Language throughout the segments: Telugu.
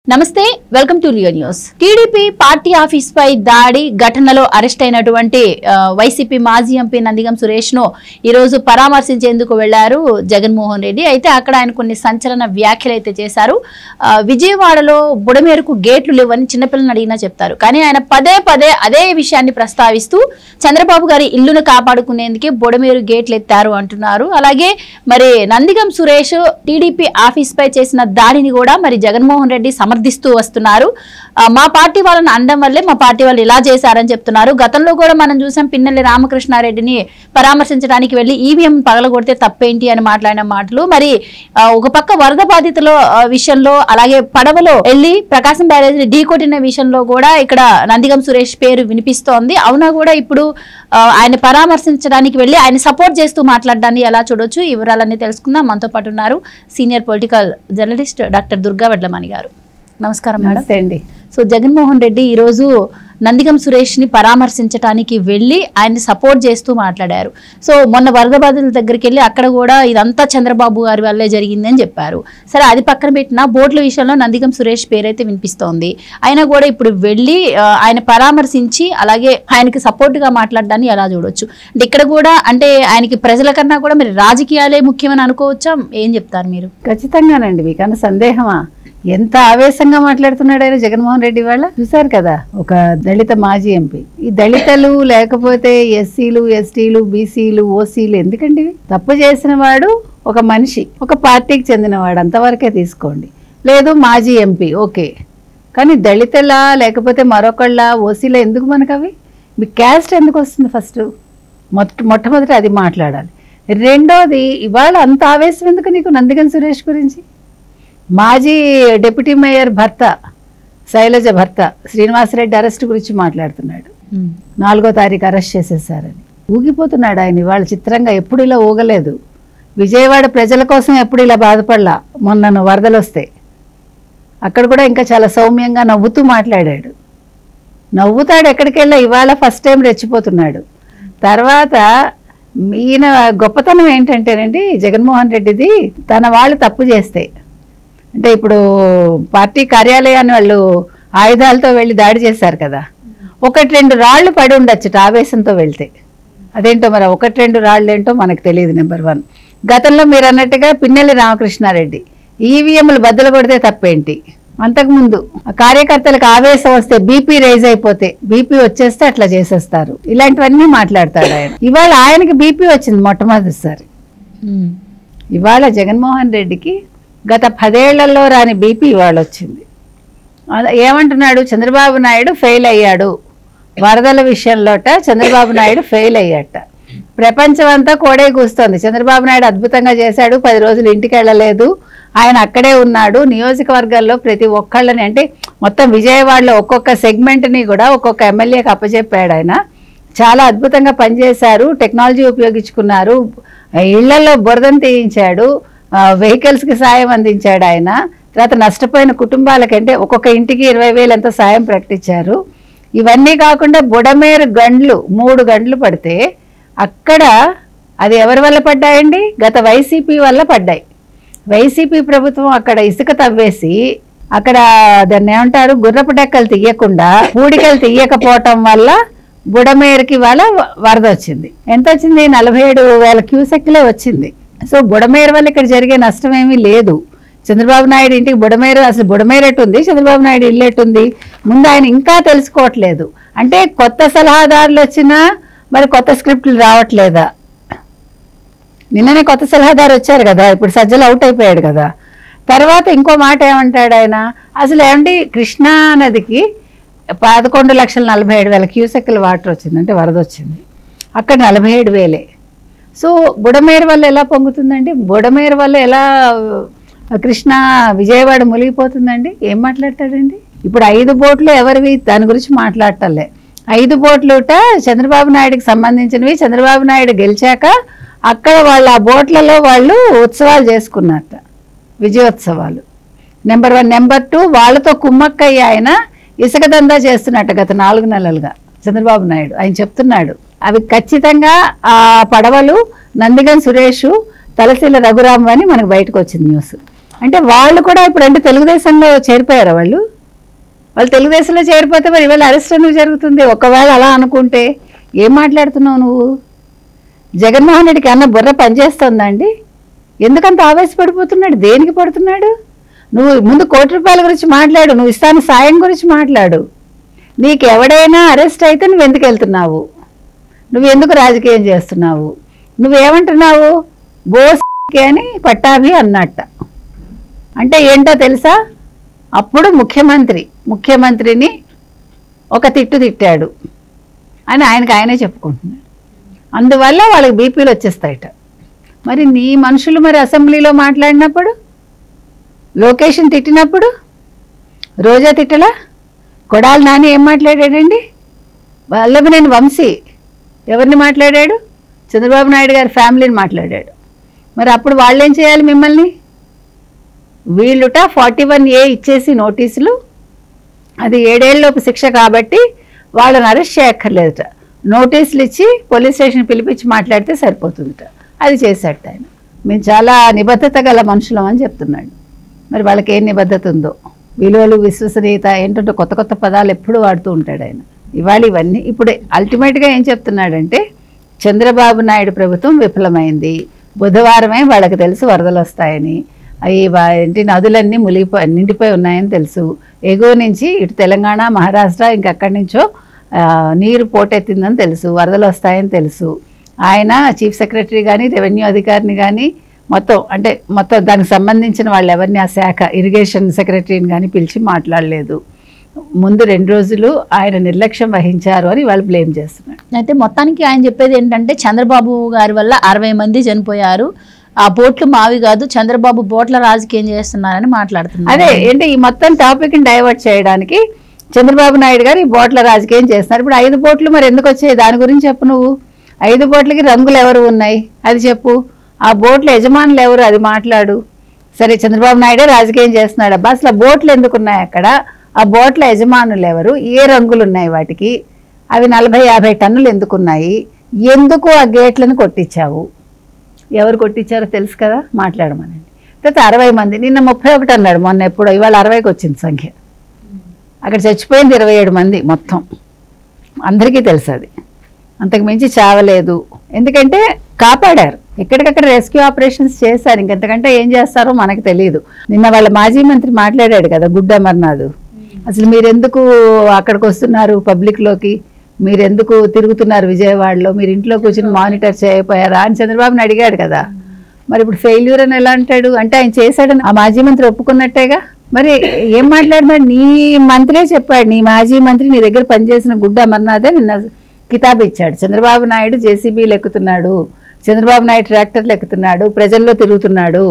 నమస్తే welcome to Leo news TDP party office పై దాడి ఘటనలో అరెస్ట్ అయినటువంటి ఆ, వైసీపీ మాజీ ఎంపీ నందిగం సురేష్ ను ఈ రోజు పరామర్శించేందుకు వెళ్లారు జగన్మోహన్ రెడ్డి అయితే అక్కడ ఆయన కొన్ని సంచలన వ్యాఖ్యలు అయితే చేశారు ఆ, విజయవాడలో బుడమేరకు గేట్లు లేవని చిన్నపిల్లలను అడిగినా చెప్తారు కానీ ఆయన పదే పదే అదే విషయాన్ని ప్రస్తావిస్తూ చంద్రబాబు గారి ఇల్లును కాపాడుకునేందుకే బుడమేరు గేట్లు ఎత్తారు అంటున్నారు అలాగే మరి నందిగం సురేష్ టీడీపీ ఆఫీస్ పై చేసిన దాడిని కూడా మరి జగన్మోహన్ రెడ్డి సమర్థిస్తూ వస్తున్నారు ఆ, మా పార్టీ వాళ్ళని అనడం వల్లే మా పార్టీ వాళ్ళు ఇలా చేశారని చెప్తున్నారు గతంలో కూడా మనం చూసాం పిన్నెల్లి రామకృష్ణారెడ్డిని పరామర్శించడానికి వెళ్లి ఈవీఎం పగలగొడితే తప్పేంటి అని మాట్లాడిన మాటలు మరి ఆ, ఒక పక్క వరద బాధితుల ఆ, విషయంలో అలాగే పడవలో వెళ్లి ప్రకాశం బ్యారేజ్ ఢీ కొట్టిన విషయంలో కూడా ఇక్కడ నందిగం సురేష్ పేరు వినిపిస్తోంది అవునా కూడా ఇప్పుడు ఆ, ఆయన పరామర్శించడానికి వెళ్లి ఆయన సపోర్ట్ చేస్తూ మాట్లాడడాన్ని ఎలా చూడొచ్చు ఈ వివరాలన్నీ తెలుసుకుందాం మనతో పాటు ఉన్నారు senior political journalist doctor Durga Vadlamani garu నమస్కారం మేడం నమస్తే అండి సో జగన్మోహన్ రెడ్డి ఈరోజు నందిగం సురేష్ ని పరామర్శించడానికి వెళ్ళి ఆయన్ని సపోర్ట్ చేస్తూ మాట్లాడారు సో మొన్న వరద బాధితుల దగ్గరికి వెళ్ళి అక్కడ కూడా ఇదంతా చంద్రబాబు గారి వల్లే జరిగిందని చెప్పారు సరే అది పక్కన పెట్టిన బోట్ల విషయంలో నందిగం సురేష్ పేరైతే వినిపిస్తోంది అయినా కూడా ఇప్పుడు వెళ్ళి ఆ, ఆయన పరామర్శించి అలాగే ఆయనకి సపోర్ట్ గా మాట్లాడడాన్ని ఎలా చూడొచ్చు అంటే ఇక్కడ కూడా అంటే ఆయనకి ప్రజల కన్నా కూడా మరి రాజకీయాలే ముఖ్యమని అనుకోవచ్చా ఏం చెప్తారు మీరు ఖచ్చితంగానండి మీకన్నా సందేహమా ఎంత ఆవేశంగా మాట్లాడుతున్నాడు ఆయన జగన్మోహన్ రెడ్డి వాళ్ళ చూసారు కదా ఒక దళిత మాజీ ఎంపీ ఈ దళితలు లేకపోతే ఎస్సీలు ఎస్టీలు బీసీలు ఓసీలు ఎందుకండి ఇవి? తప్పు చేసిన వాడు ఒక మనిషి ఒక పార్టీకి చెందినవాడు అంతవరకే తీసుకోండి లేదు మాజీ ఎంపీ ఓకే కానీ దళితులా లేకపోతే మరొకళ్ళ ఓసీలా ఎందుకు మనకు అవి మీ క్యాస్ట్ ఎందుకు వస్తుంది ఫస్ట్ మొట్ట మొట్టమొదటి అది మాట్లాడాలి రెండోది ఇవాళ అంత ఆవేశం ఎందుకు నీకు నందిగన్ సురేష్ గురించి మాజీ డిప్యూటీ మేయర్ భర్త శైలజ భర్త శ్రీనివాసరెడ్డి అరెస్ట్ గురించి మాట్లాడుతున్నాడు నాలుగో తారీఖు అరెస్ట్ చేసేసారని ఊగిపోతున్నాడు ఆయన ఇవాళ చిత్రంగా ఎప్పుడు ఇలా ఊగలేదు విజయవాడ ప్రజల కోసం ఎప్పుడు ఇలా బాధపడలా మొన్న వరదలు వస్తే అక్కడ కూడా ఇంకా చాలా సౌమ్యంగా నవ్వుతూ మాట్లాడాడు నవ్వుతాడు ఎక్కడికి వెళ్ళా ఇవాళ ఫస్ట్ టైం రెచ్చిపోతున్నాడు తర్వాత ఈయన గొప్పతనం ఏంటంటేనండి జగన్మోహన్ రెడ్డిది తన వాళ్ళు తప్పు చేస్తే అంటే ఇప్పుడు పార్టీ కార్యాలయాన్ని వాళ్ళు ఆయుధాలతో వెళ్ళి దాడి చేశారు కదా ఒకటి రెండు రాళ్ళు పడి ఉండొచ్చు ఆవేశంతో వెళ్తే అదేంటో మరి ఒకటి రెండు రాళ్ళు ఏంటో మనకు తెలియదు నెంబర్ వన్ గతంలో మీరు అన్నట్టుగా పిన్నెల్లి రామకృష్ణారెడ్డి ఈవీఎంలు బద్దలు కొడితే తప్పేంటి అంతకుముందు ఆ కార్యకర్తలకు ఆవేశం వస్తే బీపీ రైజ్ అయిపోతే బీపీ వచ్చేస్తే అట్లా చేసేస్తారు ఇలాంటివన్నీ మాట్లాడతాడు ఆయన ఇవాళ ఆయనకి బీపీ వచ్చింది మొట్టమొదటిసారి ఇవాళ జగన్మోహన్ రెడ్డికి గత పదేళ్లలో రాని బీపీ ఇవాళ వచ్చింది అలా ఏమంటున్నాడు చంద్రబాబు నాయుడు ఫెయిల్ అయ్యాడు వరదల విషయంలోట చంద్రబాబు నాయుడు ఫెయిల్ అయ్యాట ప్రపంచం అంతా కోడే కూస్తోంది చంద్రబాబు నాయుడు అద్భుతంగా చేశాడు పది రోజులు ఇంటికి వెళ్ళలేదు ఆయన అక్కడే ఉన్నాడు నియోజకవర్గాల్లో ప్రతి ఒక్కళ్ళని అంటే మొత్తం విజయవాడలో ఒక్కొక్క సెగ్మెంట్ని కూడా ఒక్కొక్క ఎమ్మెల్యేకి అప్పచెప్పాడు ఆయన చాలా అద్భుతంగా పనిచేశారు టెక్నాలజీ ఉపయోగించుకున్నారు ఇళ్లలో బురదను తీయించాడు ఆ, vehicles కి సాయం అందించాడు ఆయన తర్వాత నష్టపోయిన కుటుంబాలకంటే ఒక్కొక్క ఇంటికి ఇరవై వేలు ఎంత సాయం ప్రకటించారు ఇవన్నీ కాకుండా బుడమేరు గండ్లు మూడు గంటలు పడితే అక్కడ అది ఎవరి వల్ల పడ్డాయండి గత వైసీపీ వల్ల పడ్డాయి వైసీపీ ప్రభుత్వం అక్కడ ఇసుక తవ్వేసి అక్కడ దాన్ని ఏమంటారు గుర్రపు డెక్కలు తీయకుండా పూడికలు తీయకపోవటం వల్ల బుడమేరుకి వాళ్ళ వరద వచ్చింది ఎంత వచ్చింది నలభై ఏడు వేల క్యూసెక్లే వచ్చింది సో బుడమేరు వల్ల ఇక్కడ జరిగే నష్టం ఏమీ లేదు చంద్రబాబు నాయుడు ఇంటికి బుడమేరు అసలు బుడమేరు ఎట్టుంది చంద్రబాబు నాయుడు ఇల్లు ఎట్టుంది ముందు ఆయన ఇంకా తెలుసుకోవట్లేదు అంటే కొత్త సలహాదారులు వచ్చినా మరి కొత్త స్క్రిప్ట్లు రావట్లేదా నిన్ననే కొత్త సలహాదారు వచ్చారు కదా ఇప్పుడు సజ్జలు అవుట్ అయిపోయాడు కదా తర్వాత ఇంకో మాట ఏమంటాడు ఆయన అసలు ఏమండి కృష్ణా నదికి పదకొండు లక్షల నలభై ఏడు వేల క్యూసెక్ల వాటర్ వచ్చింది అంటే వరద వచ్చింది అక్కడ నలభై ఏడు వేలే సో బుడమేరు వల్ల ఎలా పొంగుతుందండి బుడమేరు వల్ల ఎలా ఆ, కృష్ణా విజయవాడ మునిగిపోతుందండి ఏం మాట్లాడతాడండి ఇప్పుడు ఐదు బోట్లు ఎవరివి దాని గురించి మాట్లాడటలే ఐదు బోట్లుట చంద్రబాబు నాయుడుకి సంబంధించినవి చంద్రబాబు నాయుడు గెలిచాక అక్కడ వాళ్ళు ఆ బోట్లలో వాళ్ళు ఉత్సవాలు చేసుకున్నారట విజయోత్సవాలు నెంబర్ వన్ నెంబర్ టూ వాళ్ళతో కుమ్మక్కయ్య ఆయన ఇసుక దందా చేస్తున్నట్టు గత నాలుగు నెలలుగా చంద్రబాబు నాయుడు ఆయన చెప్తున్నాడు అవి ఖచ్చితంగా ఆ పడవలు నందిగన్ సురేష్ తలశీల రఘురామ్ అని మనకు బయటకు వచ్చింది న్యూస్ అంటే వాళ్ళు కూడా ఇప్పుడు అంటే తెలుగుదేశంలో చేరిపోయారా వాళ్ళు వాళ్ళు తెలుగుదేశంలో చేరిపోతే మరి ఇవాళ అరెస్ట్ ఎందుకు జరుగుతుంది ఒకవేళ అలా అనుకుంటే ఏం మాట్లాడుతున్నావు నువ్వు జగన్మోహన్ రెడ్డికి అన్న బుర్ర పనిచేస్తుందా అండి ఎందుకంత ఆవేశపడిపోతున్నాడు దేనికి పడుతున్నాడు నువ్వు ముందు కోటి రూపాయల గురించి మాట్లాడు నువ్వు ఇస్తాను సాయం గురించి మాట్లాడు నీకు ఎవడైనా అరెస్ట్ అయితే నువ్వు ఎందుకు వెళ్తున్నావు నువ్వు ఎందుకు రాజకీయం చేస్తున్నావు నువ్వేమంటున్నావు బోస్ అని పట్టాభి అన్నట్ట అంటే ఏంటో తెలుసా అప్పుడు ముఖ్యమంత్రి ముఖ్యమంత్రిని ఒక తిట్టు తిట్టాడు అని ఆయనకు ఆయనే చెప్పుకుంటున్నాడు అందువల్ల వాళ్ళకి బీపీలు వచ్చేస్తాయట మరి నీ మనుషులు మరి అసెంబ్లీలో మాట్లాడినప్పుడు లొకేషన్ తిట్టినప్పుడు రోజా తిట్టలా కొడాలి నాని ఏం మాట్లాడాడండి వల్లభనేని వంశీ ఎవరిని మాట్లాడాడు చంద్రబాబు నాయుడు గారి ఫ్యామిలీని మాట్లాడాడు మరి అప్పుడు వాళ్ళు ఏం చేయాలి మిమ్మల్ని వీళ్ళుట ఫార్టీ వన్ ఏ ఇచ్చేసి నోటీసులు అది ఏడేళ్ళలోపు శిక్ష కాబట్టి వాళ్ళని అరెస్ట్ చేయక్కర్లేదుట నోటీసులు ఇచ్చి పోలీస్ స్టేషన్ పిలిపించి మాట్లాడితే సరిపోతుందిట అది చేశాడు ఆయన మేము చాలా నిబద్ధత గల మనుషులం అని చెప్తున్నాడు మరి వాళ్ళకి ఏం నిబద్ధత ఉందో విలువలు విశ్వసనీయత ఏంటంటే కొత్త కొత్త పదాలు ఎప్పుడు వాడుతూ ఉంటాడు ఆయన ఇవాళ ఇవన్నీ ఇప్పుడు అల్టిమేట్గా ఏం చెప్తున్నాడంటే చంద్రబాబు నాయుడు ప్రభుత్వం విఫలమైంది బుధవారమే వాళ్ళకి తెలుసు వరదలు వస్తాయని అవి వా- ఏంటి నదులన్నీ మునిగిపోయి నిండిపోయి ఉన్నాయని తెలుసు ఎగువ నుంచి ఇటు తెలంగాణ మహారాష్ట్ర ఇంకక్కడి నుంచో ఆ, నీరు పోటెత్తిందని తెలుసు వరదలు వస్తాయని తెలుసు ఆయన చీఫ్ సెక్రటరీ కానీ రెవెన్యూ అధికారిని కానీ మొత్తం అంటే మొత్తం దానికి సంబంధించిన వాళ్ళు ఎవరిని ఆ శాఖ ఇరిగేషన్ సెక్రటరీని కానీ పిలిచి మాట్లాడలేదు ముందు రెండు రోజులు ఆయన నిర్లక్ష్యం వహించారు అని వాళ్ళు బ్లేమ్ చేస్తున్నారు అయితే మొత్తానికి ఆయన చెప్పేది ఏంటంటే చంద్రబాబు గారి వల్ల అరవై మంది చనిపోయారు ఆ బోట్లు మావి కాదు చంద్రబాబు బోట్ల రాజకీయం చేస్తున్నారని మాట్లాడుతున్నారు అదే ఏంటి ఈ మొత్తం టాపిక్ ని డైవర్ట్ చేయడానికి చంద్రబాబు నాయుడు గారు ఈ బోట్ల రాజకీయం చేస్తున్నారు ఇప్పుడు ఐదు బోట్లు మరి ఎందుకు వచ్చాయి దాని గురించి చెప్పు నువ్వు ఐదు బోట్లకి రంగులు ఎవరు ఉన్నాయి అది చెప్పు ఆ బోట్ల యజమానులు ఎవరు అది మాట్లాడు సరే చంద్రబాబు నాయుడే రాజకీయం చేస్తున్నాడు అబ్బా అసలు ఆ బోట్లు ఎందుకు ఉన్నాయి అక్కడ ఆ బోట్ల యజమానులు ఎవరు ఏ రంగులు ఉన్నాయి వాటికి అవి నలభై యాభై టన్నులు ఎందుకు ఉన్నాయి ఎందుకు ఆ గేట్లను కొట్టించావు ఎవరు కొట్టించారో తెలుసు కదా మాట్లాడమనండి తర్వాత అరవై మంది నిన్న ముప్పై ఒకటి అన్నాడు మొన్న ఎప్పుడో ఇవాళ అరవైకి వచ్చింది సంఖ్య అక్కడ చచ్చిపోయింది ఇరవై ఏడు మంది మొత్తం అందరికీ తెలుసు అది అంతకు మించి చావలేదు ఎందుకంటే కాపాడారు ఎక్కడికక్కడ రెస్క్యూ ఆపరేషన్స్ చేశారు ఇంకెంతకంటే ఏం చేస్తారో మనకు తెలియదు నిన్న వాళ్ళ మాజీ మంత్రి మాట్లాడాడు కదా గుడ్డ అమర్నాథ్ అసలు మీరెందుకు అక్కడికి వస్తున్నారు పబ్లిక్లోకి మీరెందుకు తిరుగుతున్నారు విజయవాడలో మీరు ఇంట్లో కూర్చుని మానిటర్ చేయకపోయారా అని చంద్రబాబుని అడిగాడు కదా మరి ఇప్పుడు ఫెయిల్యూర్ అని ఎలా అంటాడు అంటే ఆయన చేశాడని ఆ మాజీ మంత్రి ఒప్పుకున్నట్టేగా మరి ఏం మాట్లాడినాడు నీ మంత్రే చెప్పాడు నీ మాజీ మంత్రి నీ దగ్గర పనిచేసిన గుడ్డ అమర్నాథే నిన్న కితాబ్ ఇచ్చాడు చంద్రబాబు నాయుడు జేసీబీలు ఎక్కుతున్నాడు చంద్రబాబు నాయుడు ట్రాక్టర్లు ఎక్కుతున్నాడు ప్రజల్లో తిరుగుతున్నాడు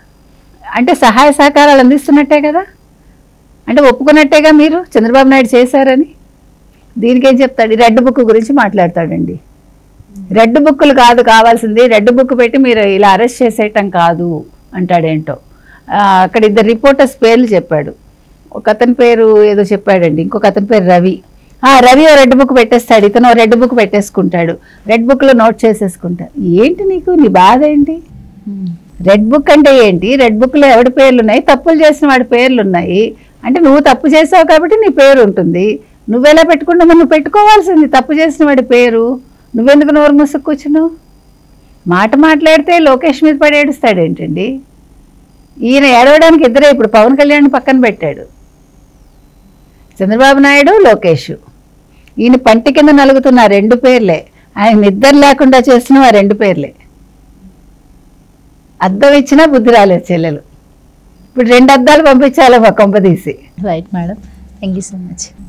అంటే సహాయ సహకారాలు అందిస్తున్నట్టే కదా అంటే ఒప్పుకున్నట్టేగా మీరు చంద్రబాబు నాయుడు చేశారని దీనికేం చెప్తాడు ఈ రెడ్ బుక్ గురించి మాట్లాడతాడండి రెడ్ బుక్కులు కాదు కావాల్సింది రెడ్ బుక్ పెట్టి మీరు ఇలా అరెస్ట్ చేసేయటం కాదు అంటాడేంటో ఆ, అక్కడ ఇద్దరు రిపోర్టర్స్ పేర్లు చెప్పాడు ఒక అతని పేరు ఏదో చెప్పాడండి ఇంకొక అతని పేరు రవి ఆ రవి ఓ రెడ్ బుక్ పెట్టేస్తాడు ఇతను ఓ రెడ్ బుక్ పెట్టేసుకుంటాడు రెడ్ బుక్లో నోట్ చేసేసుకుంటాడు ఏంటి నీకు నీ బాధ ఏంటి ఉమ్. రెడ్ బుక్ అంటే ఏంటి రెడ్ బుక్లో ఎవడి పేర్లు ఉన్నాయి తప్పులు చేసిన వాడి పేర్లు ఉన్నాయి అంటే నువ్వు తప్పు చేసావు కాబట్టి నీ పేరు ఉంటుంది నువ్వెలా పెట్టుకుంటావు నువ్వు పెట్టుకోవాల్సింది తప్పు చేసిన వాడి పేరు నువ్వెందుకు నోరు మూసుకు కూర్చున్నావు మాట మాట్లాడితే లోకేష్ మీద పడి ఏడుస్తాడేంటండి ఈయన ఏడవడానికి ఇద్దరే ఇప్పుడు పవన్ కళ్యాణ్ పక్కన పెట్టాడు చంద్రబాబు నాయుడు లోకేష్ ఈయన పంటి కింద నలుగుతున్న ఆ రెండు పేర్లే ఆయన నిద్ర లేకుండా చేస్తున్న ఆ రెండు పేర్లే అద్దం ఇచ్చినా బుద్ధి రాలేదు చెల్లెలు ఇప్పుడు రెండు అద్దాలు పంపించాలి మా కొంప తీసి right madam thank you so much